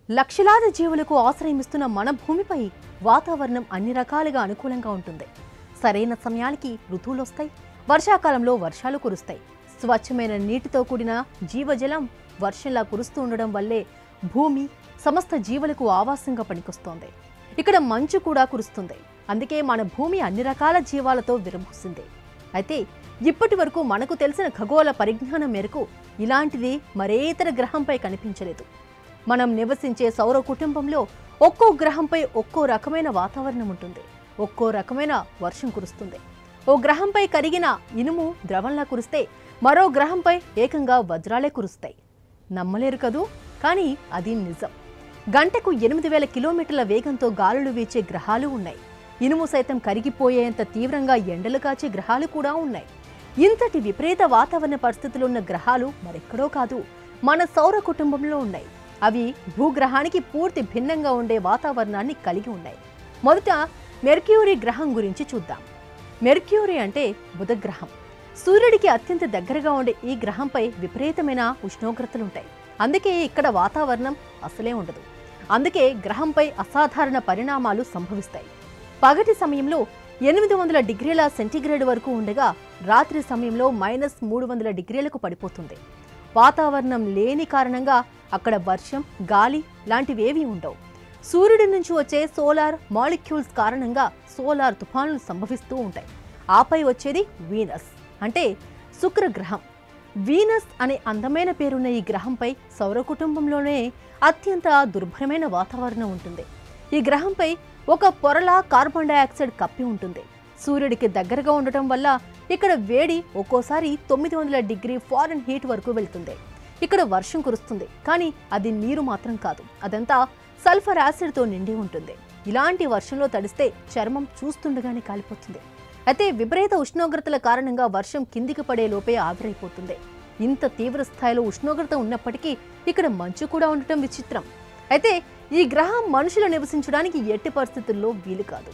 లక్షలాది జీవులకు ఆశ్రయమిస్తున్న మన భూమిపై వాతావరణం అన్ని రకాలుగా అనుకూలంగా ఉంటుంది సరైన సమయానికి ఋతువులు వస్తాయి వర్షాకాలంలో వర్షాలు కురుస్తాయి స్వచ్ఛమైన నీటితో కూడిన జీవజలం వర్షంలా కురుస్తూ ఉండడం వల్లే భూమి సమస్త జీవులకు ఆవాసంగా పనికొస్తోంది ఇక్కడ మంచు కూడా కురుస్తుంది అందుకే మన భూమి అన్ని రకాల జీవాలతో విరబూసింది అయితే ఇప్పటి వరకు మనకు తెలిసిన ఖగోళ పరిజ్ఞానం మేరకు ఇలాంటిది మరే ఇతర గ్రహంపై కనిపించలేదు మనం నివసించే సౌర కుటుంబంలో ఒక్కో గ్రహంపై ఒక్కో రకమైన వాతావరణం ఉంటుంది ఒక్కో రకమైన వర్షం కురుస్తుంది ఓ గ్రహంపై కరిగిన ఇనుము ద్రవంలా కురిస్తే మరో గ్రహంపై ఏకంగా వజ్రాలే కురుస్తాయి నమ్మలేరు కదూ కానీ అది నిజం గంటకు ఎనిమిది వేల కిలోమీటర్ల వేగంతో గాలులు వీచే గ్రహాలు ఉన్నాయి ఇనుము సైతం కరిగిపోయేంత తీవ్రంగా ఎండలు కాచే గ్రహాలు కూడా ఉన్నాయి ఇంతటి విపరీత వాతావరణ పరిస్థితులున్న గ్రహాలు మరెక్కడో కాదు మన సౌర కుటుంబంలో ఉన్నాయి అవి భూగ్రహానికి పూర్తి భిన్నంగా ఉండే వాతావరణాన్ని కలిగి ఉన్నాయి మొదట మెర్క్యూరీ గ్రహం గురించి చూద్దాం మెర్క్యూరీ అంటే బుధగ్రహం సూర్యుడికి అత్యంత దగ్గరగా ఉండే ఈ గ్రహంపై విపరీతమైన ఉష్ణోగ్రతలుంటాయి అందుకే ఇక్కడ వాతావరణం అసలే ఉండదు అందుకే గ్రహంపై అసాధారణ పరిణామాలు సంభవిస్తాయి పగటి సమయంలో ఎనిమిది వందల డిగ్రీల సెంటీగ్రేడ్ వరకు ఉండగా రాత్రి సమయంలో మైనస్ మూడు వందల డిగ్రీలకు పడిపోతుంది వాతావరణం లేని కారణంగా అక్కడ వర్షం గాలి లాంటివేవీ ఉండవు సూర్యుడి నుంచి వచ్చే సోలార్ మాలిక్యూల్స్ కారణంగా సోలార్ తుఫానులు సంభవిస్తూ ఉంటాయి ఆపై వచ్చేది వీనస్ అంటే శుక్రగ్రహం వీనస్ అనే అందమైన పేరున్న ఈ గ్రహంపై సౌర కుటుంబంలోనే అత్యంత దుర్భరమైన వాతావరణం ఉంటుంది ఈ గ్రహంపై ఒక పొరలా కార్బన్ డయాక్సైడ్ కప్పి ఉంటుంది సూర్యుడికి దగ్గరగా ఉండటం వల్ల ఇక్కడ వేడి ఒక్కోసారి తొమ్మిది వందల డిగ్రీ ఫారెన్ హీట్ వరకు వెళ్తుంది ఇక్కడ వర్షం కురుస్తుంది కానీ అది నీరు మాత్రం కాదు అదంతా సల్ఫర్ యాసిడ్తో నిండి ఉంటుంది ఇలాంటి వర్షంలో తడిస్తే చర్మం చూస్తుండగానే కాలిపోతుంది అయితే విపరీత ఉష్ణోగ్రతల కారణంగా వర్షం కిందికి పడే లోపే ఆవిరైపోతుంది ఇంత తీవ్ర స్థాయిలో ఉష్ణోగ్రత ఉన్నప్పటికీ ఇక్కడ మంచు కూడా ఉండటం విచిత్రం అయితే ఈ గ్రహం మనుషులు నివసించడానికి ఎట్టి పరిస్థితుల్లో వీలు కాదు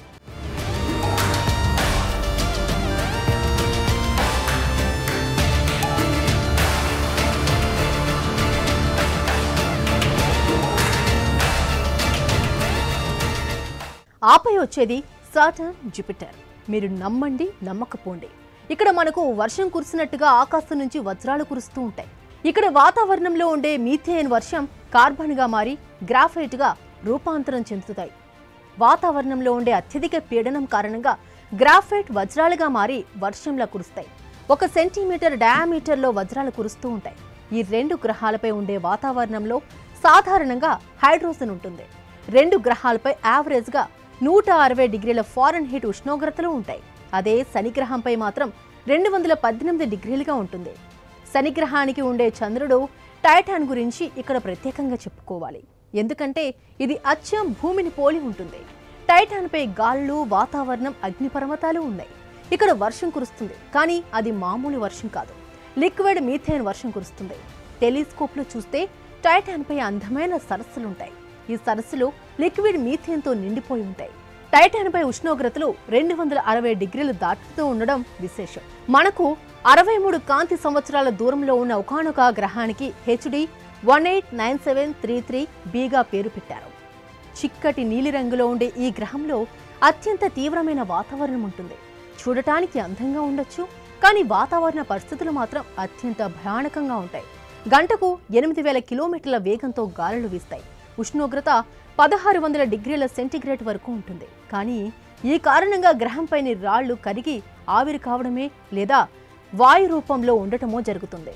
ఆపై వచ్చేది సాటర్న్ జూపిటర్ మీరు నమ్మండి నమ్మకపోండి ఇక్కడ మనకు వర్షం కురిసినట్టుగా ఆకాశం నుంచి వజ్రాలు కురుస్తూ ఉంటాయి ఇక్కడ వాతావరణంలో ఉండే మీథేన్ వర్షం కార్బన్గా మారి గ్రాఫైట్గా రూపాంతరం చెందుతాయి వాతావరణంలో ఉండే అత్యధిక పీడనం కారణంగా గ్రాఫైట్ వజ్రాలుగా మారి వర్షంలా కురుస్తాయి ఒక సెంటీమీటర్ డయామీటర్లో వజ్రాలు కురుస్తూ ఉంటాయి ఈ రెండు గ్రహాలపై ఉండే వాతావరణంలో సాధారణంగా హైడ్రోజన్ ఉంటుంది రెండు గ్రహాలపై యావరేజ్గా నూట అరవై డిగ్రీల ఫారెన్ హీట్ ఉష్ణోగ్రతలు ఉంటాయి అదే శనిగ్రహంపై మాత్రం రెండు వందల పద్దెనిమిది డిగ్రీలుగా ఉంటుంది శనిగ్రహానికి ఉండే చంద్రుడు టైటాన్ గురించి ఇక్కడ ప్రత్యేకంగా చెప్పుకోవాలి ఎందుకంటే ఇది అచ్చం భూమిని పోలి ఉంటుంది టైటాన్పై గాలులు వాతావరణం అగ్నిపర్వతాలు ఉన్నాయి ఇక్కడ వర్షం కురుస్తుంది కానీ అది మామూలు వర్షం కాదు లిక్విడ్ మీథేన్ వర్షం కురుస్తుంది టెలిస్కోప్లో చూస్తే టైటాన్పై అందమైన సరస్సులుంటాయి ఈ సరస్సులు లిక్విడ్ మీథేన్తో నిండిపోయి ఉంటాయి టైటాన్పై ఉష్ణోగ్రతలు రెండు వందల అరవై డిగ్రీలు దాటుతూ ఉండడం విశేషం మనకు అరవై మూడు కాంతి సంవత్సరాల దూరంలో ఉన్న ఒకనొక గ్రహానికి HD one eight nine seven three three బీగా పేరు పెట్టారు చిక్కటి నీలిరంగులో ఉండే ఈ గ్రహంలో అత్యంత తీవ్రమైన వాతావరణం ఉంటుంది చూడటానికి అందంగా ఉండొచ్చు కానీ వాతావరణ పరిస్థితులు మాత్రం అత్యంత భయానకంగా ఉంటాయి గంటకు ఎనిమిది వేల కిలోమీటర్ల వేగంతో గాలులు వీస్తాయి ఉష్ణోగ్రత పదహారు వందల డిగ్రీల సెంటీగ్రేడ్ వరకు ఉంటుంది కానీ ఈ కారణంగా గ్రహంపైని రాళ్లు కరిగి ఆవిరి కావడమే లేదా వాయు రూపంలో ఉండటమో జరుగుతుంది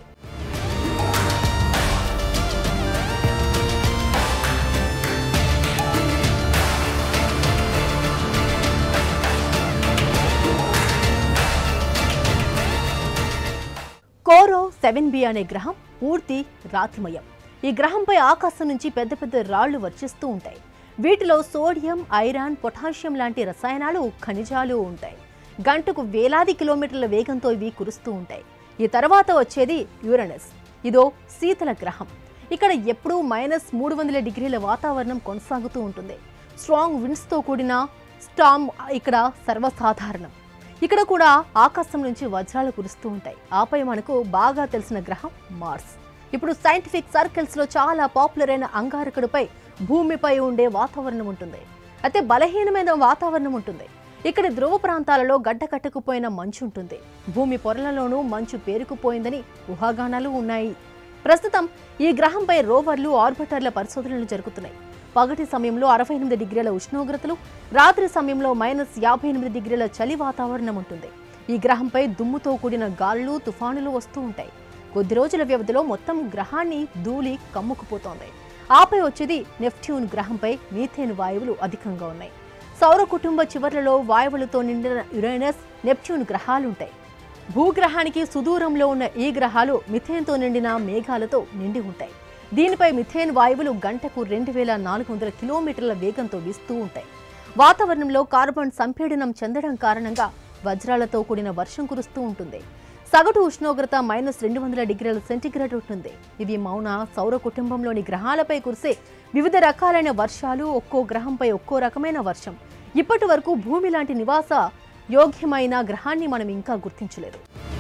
కోరో సెవెన్ బి అనే గ్రహం పూర్తి రాతిమయం ఈ గ్రహంపై ఆకాశం నుంచి పెద్ద పెద్ద రాళ్లు వర్షిస్తూ ఉంటాయి వీటిలో సోడియం ఐరన్ పొటాషియం లాంటి రసాయనాలు ఖనిజాలు ఉంటాయి గంటకు వేలాది కిలోమీటర్ల వేగంతో ఇవి కురుస్తూ ఉంటాయి ఈ తర్వాత వచ్చేది యురనస్ ఇదో శీతల గ్రహం ఇక్కడ ఎప్పుడూ మైనస్ మూడు వందల డిగ్రీల వాతావరణం కొనసాగుతూ ఉంటుంది స్ట్రాంగ్ విండ్స్తో కూడిన స్టామ్ ఇక్కడ సర్వసాధారణం ఇక్కడ కూడా ఆకాశం నుంచి వజ్రాలు కురుస్తూ ఉంటాయి ఆపై మనకు బాగా తెలిసిన గ్రహం మార్స్ ఇప్పుడు సైంటిఫిక్ సర్కిల్స్ లో చాలా పాపులర్ అయిన అంగారకుడిపై భూమిపై ఉండే వాతావరణం ఉంటుంది అయితే బలహీనమైన వాతావరణం ఉంటుంది ఇక్కడ ధ్రువ ప్రాంతాలలో గడ్డ కట్టుకుపోయిన మంచు ఉంటుంది భూమి పొరలలోనూ మంచు పేరుకుపోయిందని ఊహాగానాలు ఉన్నాయి ప్రస్తుతం ఈ గ్రహంపై రోవర్లు ఆర్బిటర్ల పరిశోధనలు జరుగుతున్నాయి పగటి సమయంలో అరవై ఎనిమిది డిగ్రీల ఉష్ణోగ్రతలు రాత్రి సమయంలో మైనస్ యాభై ఎనిమిది డిగ్రీల చలి వాతావరణం ఉంటుంది ఈ గ్రహంపై దుమ్ముతో కూడిన గాలులు తుఫానులు వస్తూ ఉంటాయి కొద్ది రోజుల వ్యవధిలో మొత్తం గ్రహాన్ని ధూళి కమ్ముకుపోతోంది ఆపై వచ్చేది నెప్ట్యూన్ గ్రహంపై మీథేన్ వాయువులు అధికంగా ఉన్నాయి సౌర కుటుంబ చివర్లలో వాయువులతో నిండిన యురేనస్ నెప్ట్యూన్ గ్రహాలుంటాయి భూగ్రహానికి సుదూరంలో ఉన్న ఈ గ్రహాలు మిథేన్తో నిండిన మేఘాలతో నిండి ఉంటాయి దీనిపై మిథేన్ వాయువులు గంటకు రెండు వేల నాలుగు వందల కిలోమీటర్ల వేగంతో వీస్తూ ఉంటాయి వాతావరణంలో కార్బన్ సంపీడనం చెందడం కారణంగా వజ్రాలతో కూడిన వర్షం కురుస్తూ ఉంటుంది సగటు ఉష్ణోగ్రత మైనస్ రెండు వందల డిగ్రీల సెంటీగ్రేడ్ ఉంటుంది ఇవి మౌన సౌర కుటుంబంలోని గ్రహాలపై కురిసే వివిధ రకాలైన వర్షాలు ఒక్కో గ్రహంపై ఒక్కో రకమైన వర్షం ఇప్పటి వరకు భూమి లాంటి నివాస యోగ్యమైన గ్రహాన్ని మనం ఇంకా గుర్తించలేదు